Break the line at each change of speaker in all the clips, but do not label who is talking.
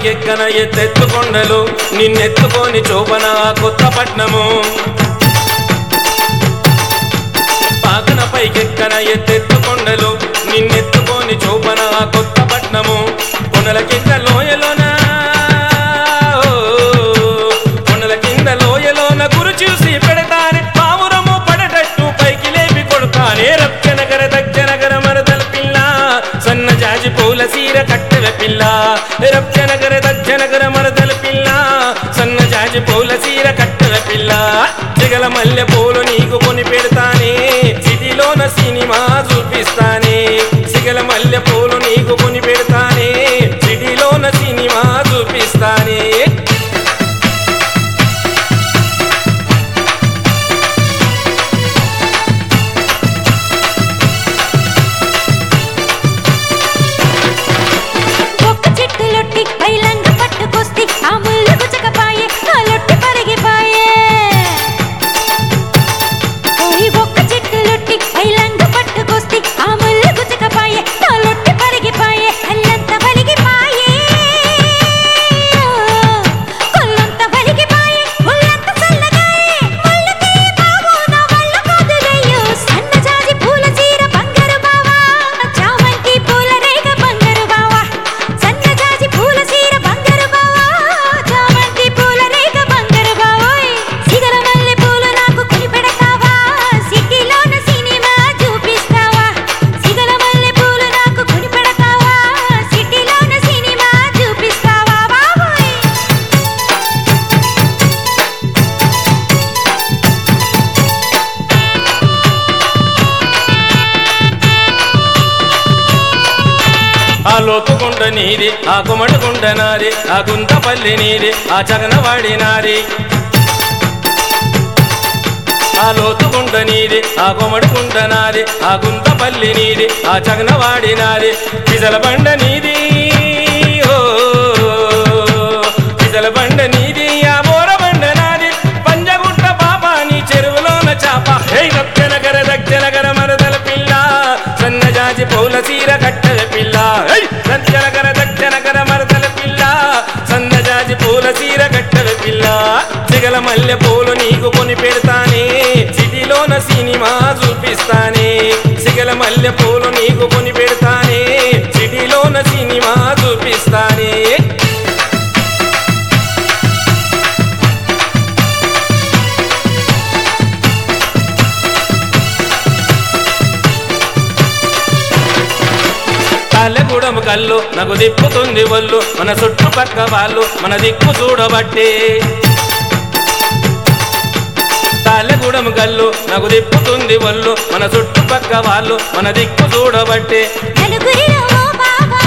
పైకెక్కన ఎత్తెత్తు కొండలు నిన్నెత్తుకొని చూపన కొత్త పట్నము పాకన పైకెక్కన ఎత్తెత్తు కొండలు నిన్నెత్తుకొని చూపన కొత్త పట్నము కొనల కింద లోయలోన ఓ, కొనల కింద లోయలోన గురు చూసి పెడతానే పావురము పడటట్టు పైకి లేపి కొడతానే రప్చనగర దక్షనగర మరదల పిల్ల సన్న జాజి పూల సీర కట్టెల పిల్ల రప్చనగర దక్షనగర మరదల పిల్ల సన్న జాజి పూల సీర కట్టెల పిల్ల జగల మల్లె పూలు నీకు కొని పెడతానే సిటీలోన సినిమా చూపిస్తానే సిగల మల్లె పూలు నీకు కొని పెడతానే సిటీలోన సినిమా చూపిస్తానే
ఒక్క చెట్టు లొట్టి పైలంగ పట్టుకొస్తే ఆ ముళ్ళు గుచ్చకపాయే ఆ లొట్టి పరిగిపాయే ఓయ్ ఒక్క చెట్టు లొట్టి పైలంగ పట్టుకొస్తే ఆ ముళ్ళు గుచ్చకపాయే ఆ లొట్టి పరిగిపాయే అల్లంత వలిగిపాయే కొల్లంత వలిగిపాయే ఒళ్ళంత చల్లగాయే ముళ్ళకి బావు నా వల్ల కాదులయ్యో సన్న జాజి పూల చీర బంగారు బావా చామంతి పూల రేగ బంగారు బావా సన్న జాజి పూల చీర బంగారు బావా చామంతి పూల రేగ బంగారు బావోయ్ సిగల మల్లె పూలు నాకు కొని పెడతావా సిటీలోన సినిమా చూపిస్తావా సిగల మల్లె పూలు నాకు కొని పెడతావా సిటీలోన సినిమా చూపిస్తావా బావోయ్
ఆ లోతుకుంట నీది ఆ కుమటకుంట నాది ఆ గుంతపల్లి నీది ఆ చగనవాడి నాది ఆ లోతుకుంట నీది ఆ కుమటకుంట నాది ఆ గుంతపల్లి నీది ఆ చగనవాడి నాది పిజల బండ నీది ఓ పిజల బండ నీది ఆ బోర బండ నాది పంజగుట్ట పాప నీ చెరువులోన చాప హే దక్షనగర దక్షనగర మరదల పిల్ల సన్నజాజి పౌల సీర కట్టెల పిల్ల హై! దక్షనగర దక్షనగర మరదల పిల్ల సన్నజాజి పూల సీర కట్టెల పిల్ల చిగల మల్లె పూలు నీకు కొని పెడతానే సిటీలోన సినిమా చూపిస్తానే సిగల మల్లె పూలు నీకు కొని పెడతానే సిటీలోన సినిమా చూపిస్తానే తాళ్ళగూడెం కళ్ళు నాకు దిప్పుతుంది ఒళ్ళు మన చుట్టుపక్క వాళ్ళు మన దిక్కు చూడబట్టే తాళ్ళగూడెం కళ్ళు నాకు దిప్పుతుంది ఒళ్ళు మన చుట్టుపక్క వాళ్ళు మన దిక్కు చూడబట్టే
నలుగురిలో ఓ బావా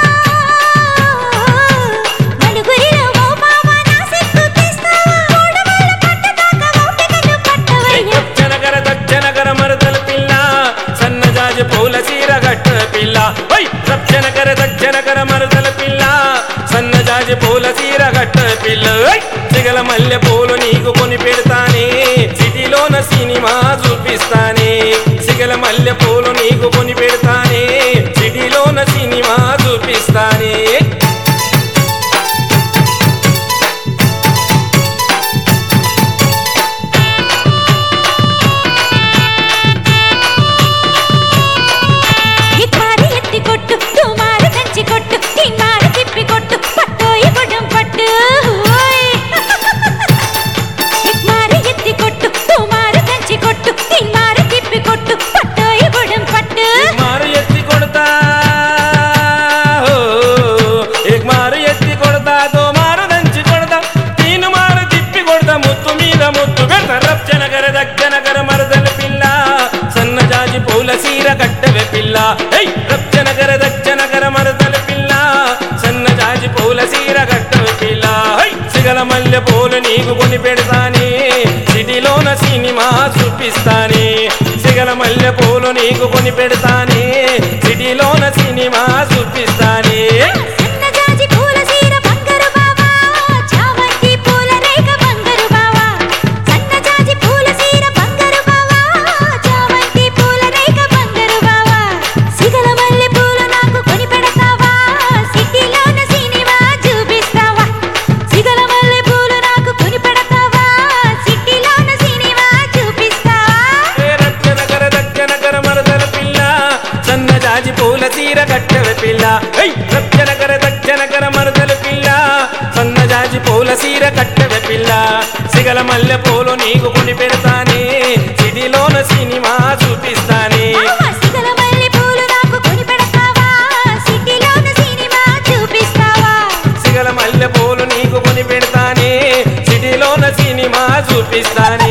నలుగురిలో ఓ బావా నా సిగ్గు తీస్తావా ఓడవాళ్ళ పట్టదాకా ఓపికను పట్టవయ్యా
దక్షనగర దక్షనగర మరదల పిల్ల సన్నజాజి పూల సీర గట్ట పిల్ల ఓయ్ దక్షనగర దక్షనగర మరదల పిల్ల సన్నజాజి పూల సీర గట్ట పిల్ల ఓయ్ సిగల మల్లె పూలు నీకు కొని పెడతానే సిటీలోన సినిమా చూపిస్తానే సిగల మల్లె పూలు నీకు కొని పెడతానే సిటీలోన సినిమా చూపిస్తానే
ఇక్మారి ఎత్తి కొట్టు తుమారు దంచి కొట్టు తిమ్మారు తిప్పి కొట్టు పట్టోయి బుడం పట్టు ఓయ్. ఇక్మారి ఎత్తి కొట్టు తుమారు దంచి కొట్టు తిమ్మారు తిప్పి కొట్టు పట్టోయి బుడం పట్టు
మా చీర కట్టెవె పిల్ల సిగల మల్లె పూలు నీకు కొని పెడతానే సిటీలోన సినిమా చూపిస్తానే
మామ సిగల మల్లె పూలు నాకు కొని పెడతావా సిటీలోన సినిమా చూపిస్తావా
సిగల మల్లె పూలు నీకు కొని పెడతానే సిటీలోన సినిమా చూపిస్తానే